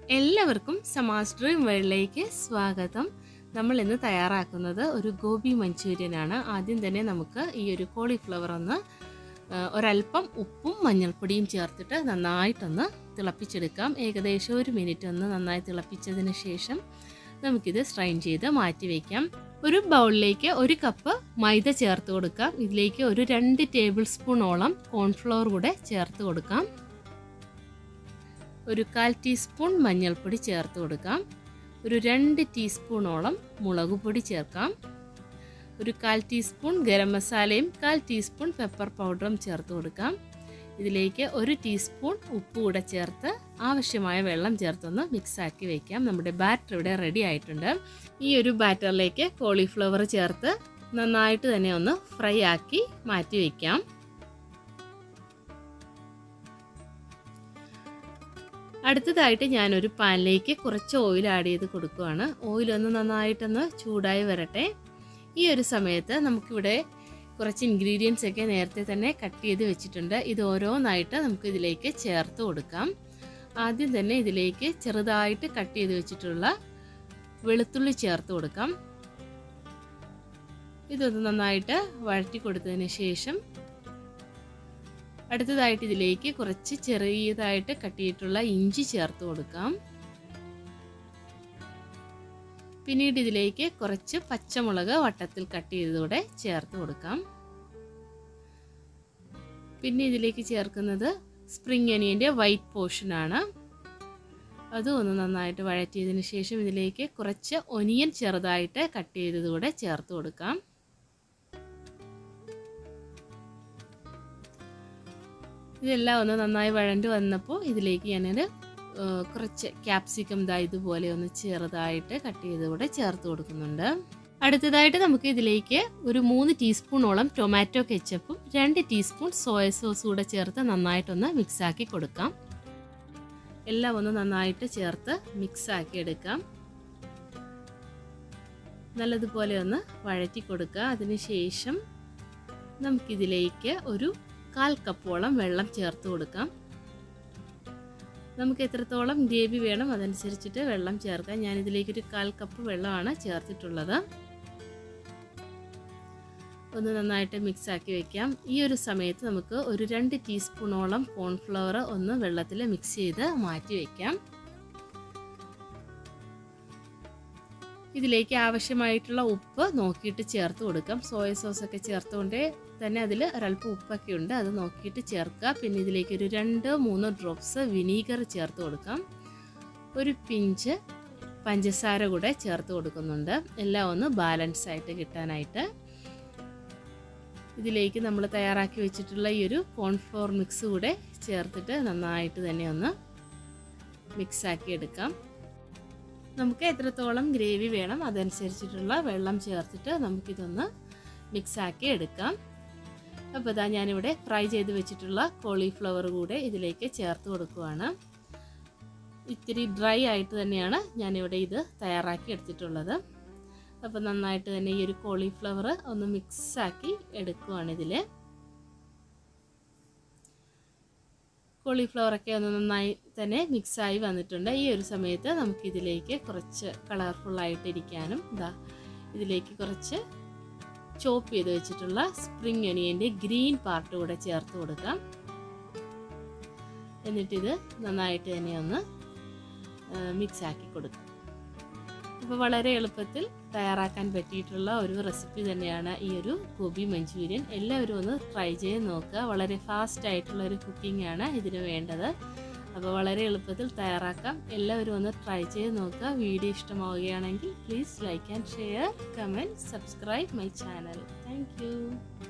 എല്ലാവർക്കും സമാസ് ഡ്രീം വേൾഡിലേക്ക് സ്വാഗതം നമ്മൾ ഇന്ന് തയ്യാറാക്കുന്നത് ഒരു ഗോബി മഞ്ചൂരിയനാണ് ആദ്യം തന്നെ നമുക്ക് ഈ ഒരു കോളിഫ്ലവർ ഒന്ന് ആ, ഒരല്പം ഉപ്പും മഞ്ഞൾപ്പൊടിയും ചേർത്തിട്ട് നന്നായിട്ടൊന്ന് തിളപ്പിച്ചെടുക്കാം ഏകദേശം ഒരു മിനിറ്റ് ഒന്ന് നന്നായി തിളപ്പിച്ചതിന് ശേഷം നമുക്കിത് സ്ട്രെയിൻ ചെയ്ത് മാറ്റി വയ്ക്കാം ഒരു ബൗളിലേക്ക് ഒരു കപ്പ് മൈദ ചേർത്ത് കൊടുക്കാം ഇതിലേക്ക് ഒരു രണ്ട് ടേബിൾ സ്പൂണോളം കോൺഫ്ലവർ കൂടെ ചേർത്ത് കൊടുക്കാം ഒരു കാൽ ടീസ്പൂൺ മഞ്ഞൾപ്പൊടി ചേർത്ത് കൊടുക്കാം ഒരു രണ്ട് ടീസ്പൂണോളം മുളക് പൊടി ചേർക്കാം ഒരു കാൽ ടീസ്പൂൺ ഗരം മസാലയും കാൽ ടീസ്പൂൺ പെപ്പർ പൗഡറും ചേർത്ത് കൊടുക്കാം ഇതിലേക്ക് ഒരു ടീസ്പൂൺ ഉപ്പ് കൂടെ ചേർത്ത് ആവശ്യമായ വെള്ളം ചേർത്തൊന്ന് മിക്സാക്കി വയ്ക്കാം നമ്മുടെ ബാറ്റർ ഇവിടെ റെഡി ആയിട്ടുണ്ട് ഈ ഒരു ബാറ്ററിലേക്ക് കോളിഫ്ലവർ ചേർത്ത് നന്നായിട്ട് തന്നെ ഒന്ന് ഫ്രൈ ആക്കി മാറ്റി വയ്ക്കാം അടുത്തതായിട്ട് ഞാനൊരു പാനിലേക്ക് കുറച്ച് ഓയിൽ ആഡ് ചെയ്ത് കൊടുക്കുകയാണ് ഓയിലൊന്ന് നന്നായിട്ടൊന്ന് ചൂടായി വരട്ടെ ഈ ഒരു സമയത്ത് നമുക്കിവിടെ കുറച്ച് ഇൻഗ്രീഡിയൻസ് ഒക്കെ നേരത്തെ തന്നെ കട്ട് ചെയ്ത് വെച്ചിട്ടുണ്ട് ഇത് ഓരോന്നായിട്ട് നമുക്ക് ഇതിലേക്ക് ചേർത്ത് കൊടുക്കാം ആദ്യം തന്നെ ഇതിലേക്ക് ചെറുതായിട്ട് കട്ട് ചെയ്ത് വെച്ചിട്ടുള്ള വെളുത്തുള്ളി ചേർത്ത് കൊടുക്കാം ഇതൊന്ന് നന്നായിട്ട് വഴറ്റി കൊടുത്തതിന് ശേഷം അടുത്തതായിട്ട് ഇതിലേക്ക് കുറച്ച് ചെറിയതായിട്ട് കട്ട് ചെയ്തിട്ടുള്ള ഇഞ്ചി ചേർത്ത് കൊടുക്കാം പിന്നീട് ഇതിലേക്ക് കുറച്ച് പച്ചമുളക് വട്ടത്തിൽ കട്ട് ചെയ്തതൂടെ ചേർത്ത് കൊടുക്കാം പിന്നെ ഇതിലേക്ക് ചേർക്കുന്നത് സ്പ്രിംഗ് ഒനിയൻ്റെ വൈറ്റ് പോർഷനാണ് അതും ഒന്ന് നന്നായിട്ട് വഴറ്റിയതിന് ശേഷം ഇതിലേക്ക് കുറച്ച് ഒനിയൻ ചെറുതായിട്ട് കട്ട് ചെയ്തതുകൂടെ ചേർത്ത് കൊടുക്കാം ഇതെല്ലാം ഒന്ന് നന്നായി വഴണ്ട് വന്നപ്പോൾ ഇതിലേക്ക് ഞാനൊരു കുറച്ച് ക്യാപ്സിക്കം ദാ ഇതുപോലെ ഒന്ന് ചെറുതായിട്ട് കട്ട് ചെയ്തുകൂടെ ചേർത്ത് കൊടുക്കുന്നുണ്ട് അടുത്തതായിട്ട് നമുക്ക് ഇതിലേക്ക് ഒരു മൂന്ന് ടീസ്പൂണോളം ടൊമാറ്റോ കെച്ചപ്പും രണ്ട് ടീസ്പൂൺ സോയ സോസ് കൂടെ ചേർത്ത് നന്നായിട്ടൊന്ന് മിക്സാക്കി കൊടുക്കാം എല്ലാം ഒന്ന് നന്നായിട്ട് ചേർത്ത് മിക്സാക്കി എടുക്കാം നല്ലതുപോലെ ഒന്ന് വഴറ്റി കൊടുക്കുക അതിനുശേഷം നമുക്കിതിലേക്ക് ഒരു കാൽ കപ്പോളം വെള്ളം ചേർത്ത് കൊടുക്കാം നമുക്ക് എത്രത്തോളം ഗ്രേവി വേണം അതനുസരിച്ചിട്ട് വെള്ളം ചേർക്കാം ഞാൻ ഇതിലേക്ക് ഒരു കാൽ കപ്പ് വെള്ളമാണ് ചേർത്തിട്ടുള്ളത് ഒന്ന് നന്നായിട്ട് മിക്സ് ആക്കി വെക്കാം ഈ ഒരു സമയത്ത് നമുക്ക് ഒരു രണ്ട് ടീസ്പൂണോളം കോൺഫ്ലവർ ഒന്ന് വെള്ളത്തിൽ മിക്സ് ചെയ്ത് മാറ്റി വെക്കാം ഇതിലേക്ക് ആവശ്യമായിട്ടുള്ള ഉപ്പ് നോക്കിയിട്ട് ചേർത്ത് കൊടുക്കാം സോയ സോസ് ഒക്കെ ചേർത്തുകൊണ്ട് തന്നെ അതിൽ ഒരല്പം ഉപ്പൊക്കെ ഉണ്ട് അത് നോക്കിയിട്ട് ചേർക്കുക പിന്നെ ഇതിലേക്ക് ഒരു രണ്ട് മൂന്ന് ഡ്രോപ്സ് വിനീഗർ ചേർത്ത് കൊടുക്കാം ഒരു പിഞ്ച് പഞ്ചസാര കൂടെ ചേർത്ത് കൊടുക്കുന്നുണ്ട് എല്ലാം ഒന്ന് ബാലൻസ് ആയിട്ട് കിട്ടാനായിട്ട് ഇതിലേക്ക് നമ്മൾ തയ്യാറാക്കി വെച്ചിട്ടുള്ള ഈ ഒരു കോൺഫ്ലോർ മിക്സ് കൂടെ ചേർത്തിട്ട് നന്നായിട്ട് തന്നെ ഒന്ന് മിക്സാക്കി എടുക്കാം നമുക്ക് എത്രത്തോളം ഗ്രേവി വേണം അതനുസരിച്ചിട്ടുള്ള വെള്ളം ചേർത്തിട്ട് നമുക്കിതൊന്ന് മിക്സാക്കി എടുക്കാം അപ്പോൾ ഇതാ ഞാനിവിടെ ഫ്രൈ ചെയ്ത് വെച്ചിട്ടുള്ള കോളിഫ്ലവർ കൂടെ ഇതിലേക്ക് ചേർത്ത് കൊടുക്കുവാണ് ഇത്തിരി ഡ്രൈ ആയിട്ട് തന്നെയാണ് ഞാനിവിടെ ഇത് തയ്യാറാക്കി എടുത്തിട്ടുള്ളത് അപ്പോൾ നന്നായിട്ട് തന്നെ ഈ ഒരു കോളിഫ്ലവർ ഒന്ന് മിക്സാക്കി എടുക്കുവാണ് ഇതിൽ കോളിഫ്ലവറൊക്കെ ഒന്ന് നന്നായി തന്നെ മിക്സായി വന്നിട്ടുണ്ട് ഈ ഒരു സമയത്ത് നമുക്കിതിലേക്ക് കുറച്ച് കളർഫുള്ളായിട്ടിരിക്കാനും ഇതാ ഇതിലേക്ക് കുറച്ച് ചോപ്പ് ചെയ്ത് വെച്ചിട്ടുള്ള സ്പ്രിംഗ് ഒനിയൻ്റെ ഗ്രീൻ പാർട്ട് കൂടെ ചേർത്ത് കൊടുക്കാം എന്നിട്ടിത് നന്നായിട്ട് തന്നെ ഒന്ന് മിക്സ് ആക്കി കൊടുക്കാം അപ്പോൾ വളരെ എളുപ്പത്തിൽ തയ്യാറാക്കാൻ പറ്റിയിട്ടുള്ള ഒരു റെസിപ്പി തന്നെയാണ് ഈ ഒരു ഗോബി മഞ്ചൂരിയൻ എല്ലാവരും ഒന്ന് ട്രൈ ചെയ്ത് നോക്കുക വളരെ ഫാസ്റ്റ് ആയിട്ടുള്ള ഒരു കുക്കിംഗ് ആണ് ഇതിന് വേണ്ടത് അപ്പോൾ വളരെ എളുപ്പത്തിൽ തയ്യാറാക്കാം എല്ലാവരും ഒന്ന് ട്രൈ ചെയ്ത് നോക്കുക വീഡിയോ ഇഷ്ടമാവുകയാണെങ്കിൽ please like and share comment subscribe my channel thank